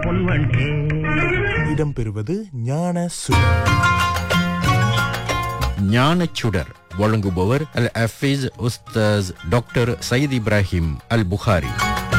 பொன்வண்டே இடம்பெறுவது ஞான சுடர் ஞானச்சுடர் வழங்குபவர் அல் அஃபீஸ் உஸ்தாஸ் டாக்டர் சயீத் இப்ராஹிம் அல் புகாரி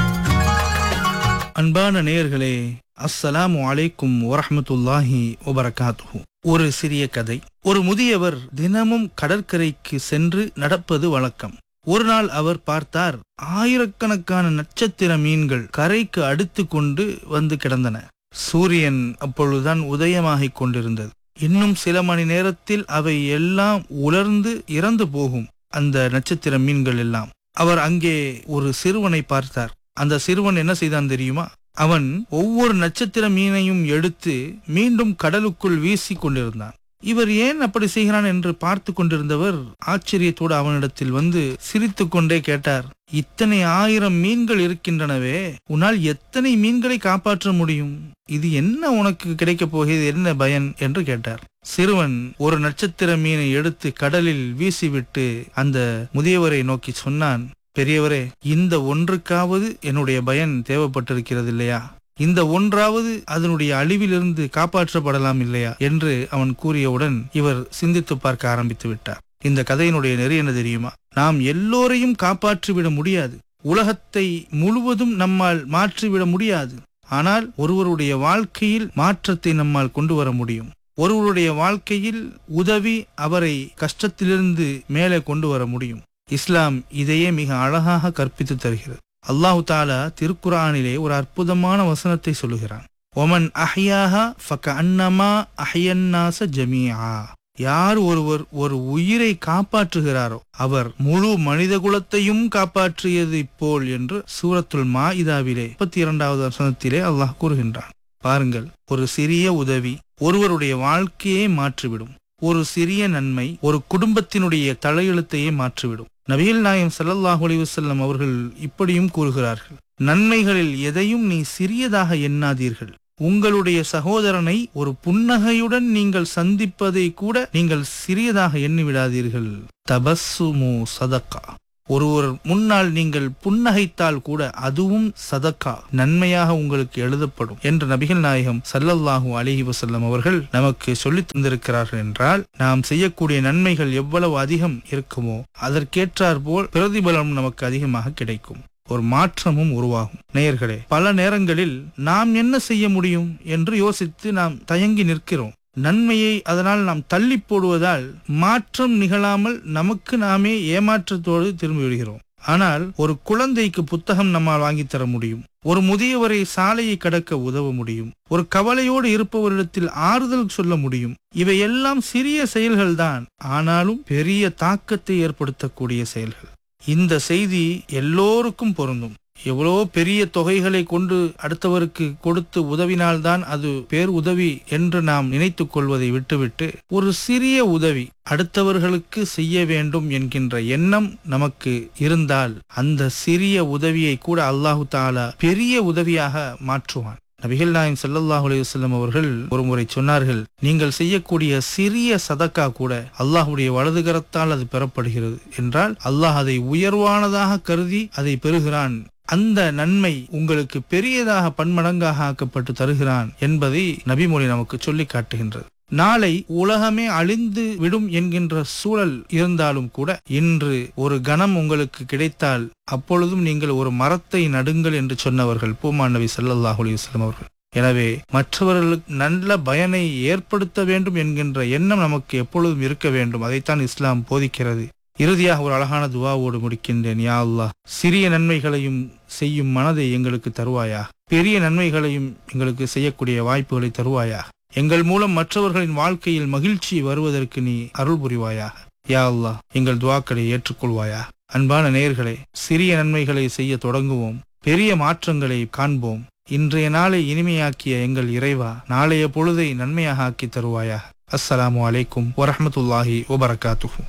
அன்பான நேயர்களே அஸ்ஸலாமு அலைக்கும் வரஹ்மத்துல்லாஹி வபரகாத்துஹு ஒரு சிறிய கதை ஒரு முதியவர் தினமும் கடற்கரைக்கு சென்று நடப்பது வழக்கம் ஒரு நாள் அவர் பார்த்தார் ஆயிரக்கணக்கான நட்சத்திர மீன்கள் கரைக்கு அடுத்து கொண்டு வந்து கிடந்தன சூரியன் அப்பொழுதுதான் உதயமாகிக் கொண்டிருந்தது இன்னும் சில மணி நேரத்தில் அவை எல்லாம் உலர்ந்து இறந்து போகும் அந்த நட்சத்திர மீன்கள் எல்லாம் அவர் அங்கே ஒரு சிறுவனை பார்த்தார் அந்த சிறுவன் என்ன செய்தான் தெரியுமா அவன் ஒவ்வொரு நட்சத்திர மீனையும் எடுத்து மீண்டும் கடலுக்குள் வீசி கொண்டிருந்தான் இவர் ஏன் அப்படி செய்கிறான் என்று பார்த்து கொண்டிருந்தவர் ஆச்சரியத்தோடு அவனிடத்தில் வந்து சிரித்துக் கொண்டே கேட்டார் இத்தனை ஆயிரம் மீன்கள் இருக்கின்றனவே உன்னால் எத்தனை மீன்களை காப்பாற்ற முடியும் இது என்ன உனக்கு கிடைக்கப் போகிறது என்ன பயன் என்று கேட்டார் சிறுவன் ஒரு நட்சத்திர மீனை எடுத்து கடலில் வீசிவிட்டு அந்த முதியவரை நோக்கி சொன்னான் பெரியவரே இந்த ஒன்றுக்காவது என்னுடைய பயன் தேவைப்பட்டிருக்கிறது இல்லையா இந்த ஒன்றாவது அதனுடைய அழிவிலிருந்து காப்பாற்றப்படலாம் இல்லையா என்று அவன் கூறியவுடன் இவர் சிந்தித்து பார்க்க ஆரம்பித்து விட்டார் இந்த கதையினுடைய நெறி என்ன தெரியுமா நாம் எல்லோரையும் காப்பாற்றிவிட முடியாது உலகத்தை முழுவதும் நம்மால் மாற்றிவிட முடியாது ஆனால் ஒருவருடைய வாழ்க்கையில் மாற்றத்தை நம்மால் கொண்டு வர முடியும் ஒருவருடைய வாழ்க்கையில் உதவி அவரை கஷ்டத்திலிருந்து மேலே கொண்டு வர முடியும் இஸ்லாம் இதையே மிக அழகாக கற்பித்து தருகிறது அல்லாஹு தாலா திருக்குரானிலே ஒரு அற்புதமான வசனத்தை சொல்லுகிறான் ஒமன் அஹ்யாஹா ஃபக அன்னமா அஹ்யன்னாச ஜமீஆ யார் ஒருவர் ஒரு உயிரை காப்பாற்றுகிறாரோ அவர் முழு மனித குலத்தையும் காப்பாற்றியது போல் என்று சூரத்துல் மாஇதாவிலே முப்பத்தி இரண்டாவது வசனத்திலே அல்லாஹ் கூறுகின்றான் பாருங்கள் ஒரு சிறிய உதவி ஒருவருடைய வாழ்க்கையை மாற்றிவிடும் ஒரு சிறிய நன்மை ஒரு குடும்பத்தினுடைய தலையெழுத்தையே மாற்றிவிடும் நபிகள் நாயம் ஸல்லல்லாஹு அலைஹி வஸல்லம் அவர்கள் இப்படியும் கூறுகிறார்கள் நன்மைகளில் எதையும் நீ சிறியதாக எண்ணாதீர்கள் உங்களுடைய சகோதரனை ஒரு புன்னகையுடன் நீங்கள் சந்திப்பதை கூட நீங்கள் சிறியதாக எண்ணிவிடாதீர்கள் தபஸ்ஸுமு சதக்கா ஒருவர் முன்னால் நீங்கள் புன்னகைத்தால் கூட அதுவும் சதக்கா நன்மையாக உங்களுக்கு எழுதப்படும் என்று நபிகள் நாயகம் சல்லல்லாஹு அலிஹி வசல்லம் அவர்கள் நமக்கு சொல்லித் தந்திருக்கிறார்கள் என்றால் நாம் செய்யக்கூடிய நன்மைகள் எவ்வளவு அதிகம் இருக்குமோ அதற்கேற்றார் போல் பிரதிபலம் நமக்கு அதிகமாக கிடைக்கும் ஒரு மாற்றமும் உருவாகும் நேயர்களே பல நேரங்களில் நாம் என்ன செய்ய முடியும் என்று யோசித்து நாம் தயங்கி நிற்கிறோம் நன்மையை அதனால் நாம் தள்ளி போடுவதால் மாற்றம் நிகழாமல் நமக்கு நாமே ஏமாற்றத்தோடு திரும்பி விடுகிறோம் ஆனால் ஒரு குழந்தைக்கு புத்தகம் நம்மால் வாங்கித் தர முடியும் ஒரு முதியவரை சாலையை கடக்க உதவ முடியும் ஒரு கவலையோடு இருப்பவரிடத்தில் ஆறுதல் சொல்ல முடியும் இவையெல்லாம் சிறிய செயல்கள்தான் ஆனாலும் பெரிய தாக்கத்தை ஏற்படுத்தக்கூடிய செயல்கள் இந்த செய்தி எல்லோருக்கும் பொருந்தும் எவ்வளோ பெரிய தொகைகளை கொண்டு அடுத்தவருக்கு கொடுத்து உதவினால்தான் அது பேர் உதவி என்று நாம் நினைத்துக் கொள்வதை விட்டுவிட்டு ஒரு சிறிய உதவி அடுத்தவர்களுக்கு செய்ய வேண்டும் என்கின்ற எண்ணம் நமக்கு இருந்தால் அந்த சிறிய உதவியை கூட அல்லாஹு தாலா பெரிய உதவியாக மாற்றுவான் நபிகள் நாயம் ஸல்லல்லாஹு அலைஹி வஸல்லம் அவர்கள் ஒரு முறை சொன்னார்கள் நீங்கள் செய்யக்கூடிய சிறிய சதக்கா கூட அல்லாஹ்வுடைய வலதுகரத்தால் அது பெறப்படுகிறது என்றால் அல்லாஹ் அதை உயர்வானதாக கருதி அதை பெறுகிறான் அந்த நன்மை உங்களுக்கு பெரியதாக பன்மடங்காக ஆக்கப்பட்டு தருகிறான் என்பதை நபிமொழி நமக்கு சொல்லி காட்டுகின்றது நாளை உலகமே அழிந்து விடும் என்கின்ற சூழல் இருந்தாலும் கூட இன்று ஒரு கணம் உங்களுக்கு கிடைத்தால் அப்பொழுதும் நீங்கள் ஒரு மரத்தை நடுங்கள் என்று சொன்னவர்கள் பூமான் நபி ஸல்லல்லாஹு அலைஹி வஸல்லம் அவர்கள் எனவே மற்றவர்களுக்கு நல்ல பயனை ஏற்படுத்த வேண்டும் என்கின்ற எண்ணம் நமக்கு எப்பொழுதும் இருக்க வேண்டும் அதைத்தான் இஸ்லாம் போதிக்கிறது இறுதியாக ஒரு அழகான துவாவோடு முடிக்கின்றேன் யா அல்லாஹ் சிறிய நன்மைகளையும் செய்யும் மனதை எங்களுக்கு தருவாயா பெரிய நன்மைகளையும் எங்களுக்கு செய்யக்கூடிய வாய்ப்புகளை தருவாயா எங்கள் மூலம் மற்றவர்களின் வாழ்க்கையில் மகிழ்ச்சி வருவதற்கு நீ அருள் புரிவாயாக யா அல்லாஹ் எங்கள் துவாக்களை ஏற்றுக்கொள்வாயா அன்பான நேயர்களே சிறிய நன்மைகளை செய்ய தொடங்குவோம் பெரிய மாற்றங்களை காண்போம் இன்றைய நாளை இனிமையாக்கிய எங்கள் இறைவா நாளைய பொழுதை நன்மையாக ஆக்கி தருவாயா அஸ்ஸலாமு அலைக்கும் வரஹ்மத்துல்லாஹி வபரகாத்துஹு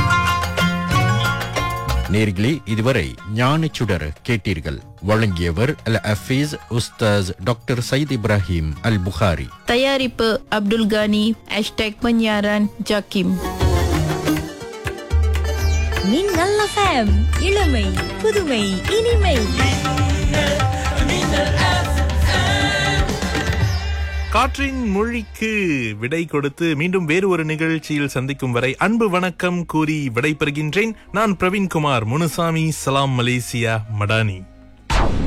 நேர்களே இதுவரை ஞானச்சுடர் கேட்டீர்கள் வழங்கியவர் அல் அஃபீஸ் உஸ்தாஸ் டாக்டர் சயீத் இப்ராஹிம் அல் புகாரி தயாரிப்பு அப்துல் கானி ஹேஷ்டேக் பன்யாரான் ஜாக்கிம் மின்னல் எஃப்எம் இளமை புதுமை இனிமை காற்றின் மொழிக்கு விடை கொடுத்து மீண்டும் வேறு ஒரு நிகழ்ச்சியில் சந்திக்கும் வரை அன்பு வணக்கம் கூறி விடைபெறுகின்றேன் நான் பிரவீன்குமார் முனுசாமி சலாம் மலேசியா மடானி